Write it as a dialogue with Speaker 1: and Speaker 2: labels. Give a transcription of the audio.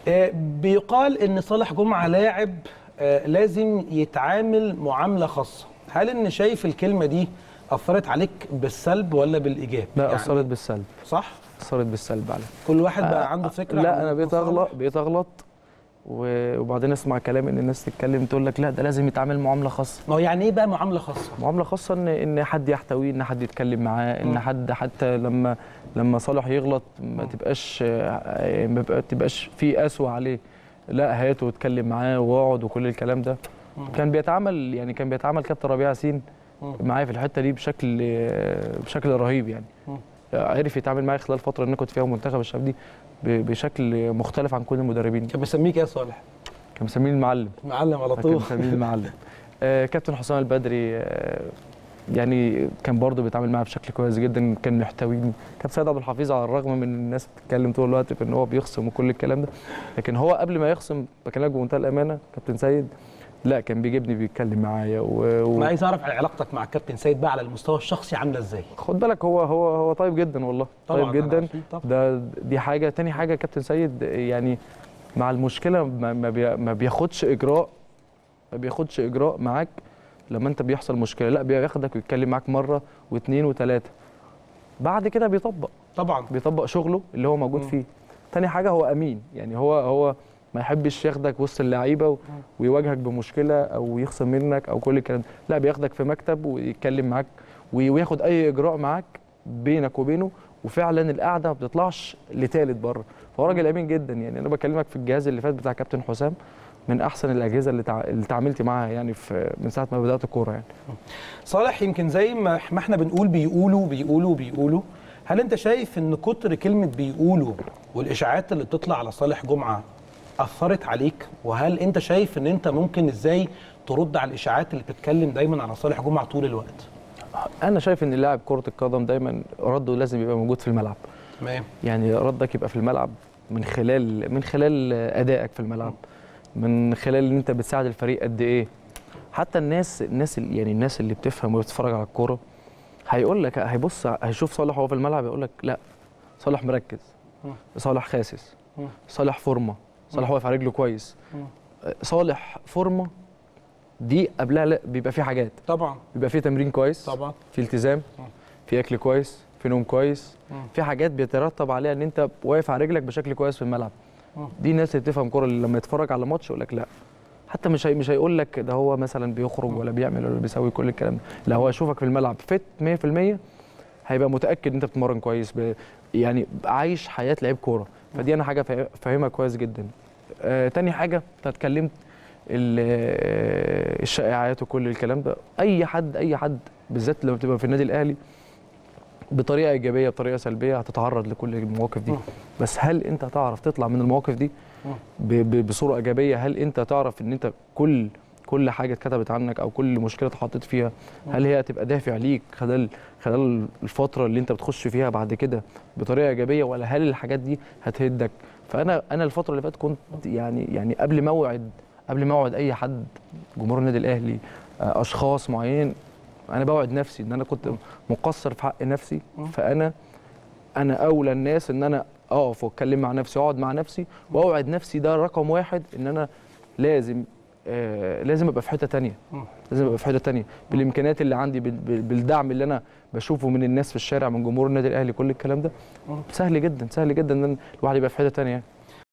Speaker 1: آه، بيقال ان صالح جمعه لاعب آه، لازم يتعامل معامله خاصه هل ان شايف الكلمه دي اثرت عليك بالسلب ولا بالايجاب
Speaker 2: لا
Speaker 1: يعني
Speaker 2: اثرت بالسلب
Speaker 1: صح
Speaker 2: اثرت بالسلب على
Speaker 1: كل واحد بقى عنده فكره عن
Speaker 2: لا انا بقيت
Speaker 1: صالح؟
Speaker 2: اغلط بقيت اغلط و- وبعدين اسمع كلام ان الناس تتكلم تقول لك لا ده لازم يتعامل معامله خاصه
Speaker 1: ما هو يعني ايه بقى معامله خاصه
Speaker 2: معامله خاصه ان ان حد يحتويه ان حد يتكلم معاه ان حد حتى لما لما صالح يغلط ما تبقاش آه، ما بقى- تبقاش في قسوه عليه لا هاته واتكلم معاه واقعد وكل الكلام ده كان بيتعامل يعني كان بيتعامل كابتن ربيع ياسين معايا في الحته دي بشكل آه، بشكل رهيب يعني عرف يتعامل معايا خلال الفتره اللي انا كنت فيها منتخب الشباب دي ب- بشكل مختلف عن كل المدربين
Speaker 1: كان بيسميك ايه يا صالح
Speaker 2: كان مسميني المعلم
Speaker 1: معلم على
Speaker 2: كان
Speaker 1: طول
Speaker 2: مسميني المعلم آه، كابتن حسام البدري آه، يعني كان برضه بيتعامل معايا بشكل كويس جدا كان محتويني كابتن سيد عبد الحفيظ على الرغم من الناس بتتكلم طول الوقت في ان هو بيخصم وكل الكلام ده لكن هو قبل ما يخصم بكلمك بمنتهى الامانه كابتن سيد لا كان بيجيبني بيتكلم معايا و... و...
Speaker 1: انا عايز اعرف عن علاقتك مع الكابتن سيد بقى على المستوى الشخصي عامله ازاي
Speaker 2: خد بالك هو هو هو طيب جدا والله
Speaker 1: طبعاً
Speaker 2: طيب
Speaker 1: أنا
Speaker 2: جدا
Speaker 1: أكيد طبعاً.
Speaker 2: ده دي حاجه تاني حاجه كابتن سيد يعني مع المشكله ما ما بي- ما بياخدش اجراء ما بياخدش اجراء معاك لما انت بيحصل مشكله لا بياخدك ويتكلم معاك مره واثنين وثلاثه بعد كده بيطبق
Speaker 1: طبعا
Speaker 2: بيطبق شغله اللي هو موجود فيه تاني حاجه هو امين يعني هو هو ما يحبش ياخدك وسط اللعيبه و- ويواجهك بمشكله او يخصم منك او كل الكلام ده. لا بياخدك في مكتب ويتكلم معاك وي- وياخد اي اجراء معاك بينك وبينه وفعلا القعده ما بتطلعش لتالت بره فهو راجل امين جدا يعني انا بكلمك في الجهاز اللي فات بتاع كابتن حسام من احسن الاجهزه اللي تع... اللي تعاملت معاها يعني في من ساعه ما بدات الكوره يعني
Speaker 1: صالح يمكن زي ما ما احنا بنقول بيقولوا بيقولوا بيقولوا هل انت شايف ان كتر كلمه بيقولوا والاشاعات اللي بتطلع على صالح جمعه اثرت عليك وهل انت شايف ان انت ممكن ازاي ترد على الاشاعات اللي بتتكلم دايما على صالح جمعه طول الوقت
Speaker 2: انا شايف ان لاعب كره القدم دايما رده لازم يبقى موجود في الملعب
Speaker 1: تمام
Speaker 2: يعني ردك يبقى في الملعب من خلال من خلال ادائك في الملعب من خلال ان انت بتساعد الفريق قد ايه حتى الناس الناس اللي- يعني الناس اللي بتفهم وبتتفرج على الكوره هيقول لك هيبص هيشوف صالح وهو في الملعب يقول لك لا صالح مركز صالح خاسس صالح فورمه صالح واقف على رجله كويس صالح فورمه دي قبلها لا بيبقى في حاجات
Speaker 1: طبعا
Speaker 2: بيبقى في تمرين كويس
Speaker 1: طبعا
Speaker 2: في التزام في اكل كويس في نوم كويس في حاجات بيترتب عليها ان انت واقف على رجلك بشكل كويس في الملعب دي الناس اللي بتفهم كوره اللي لما يتفرج على ماتش يقول لك لا حتى مش هي مش هيقول لك ده هو مثلا بيخرج ولا بيعمل ولا بيسوي كل الكلام ده لا هو يشوفك في الملعب فت 100% هيبقى متاكد ان انت بتتمرن كويس ب... يعني عايش حياه لعيب كوره فدي انا حاجه فا- فاهمها كويس جدا آه تاني حاجه انت اتكلمت ال- آه، الشائعات وكل الكلام ده اي حد اي حد بالذات لما بتبقى في النادي الاهلي بطريقه ايجابيه بطريقه سلبيه هتتعرض لكل المواقف دي بس هل انت هتعرف تطلع من المواقف دي ب- ب- بصوره ايجابيه هل انت تعرف ان انت كل كل حاجه اتكتبت عنك او كل مشكله اتحطيت فيها هل هي هتبقى دافع ليك خلال خلال الفتره اللي انت بتخش فيها بعد كده بطريقه ايجابيه ولا هل الحاجات دي هتهدك فانا انا الفتره اللي فاتت كنت يعني يعني قبل ما اوعد قبل ما اوعد اي حد جمهور النادي الاهلي آه، اشخاص معينين انا بوعد نفسي ان انا كنت مقصر في حق نفسي فانا انا اولى الناس ان انا اقف واتكلم مع نفسي واقعد مع نفسي واوعد نفسي ده رقم واحد ان انا لازم آه لازم ابقى في حته تانية لازم ابقى في حته تانية بالامكانيات اللي عندي بال- بال- بالدعم اللي انا بشوفه من الناس في الشارع من جمهور النادي الاهلي كل الكلام ده سهل جدا سهل جدا ان الواحد يبقى في حته تانية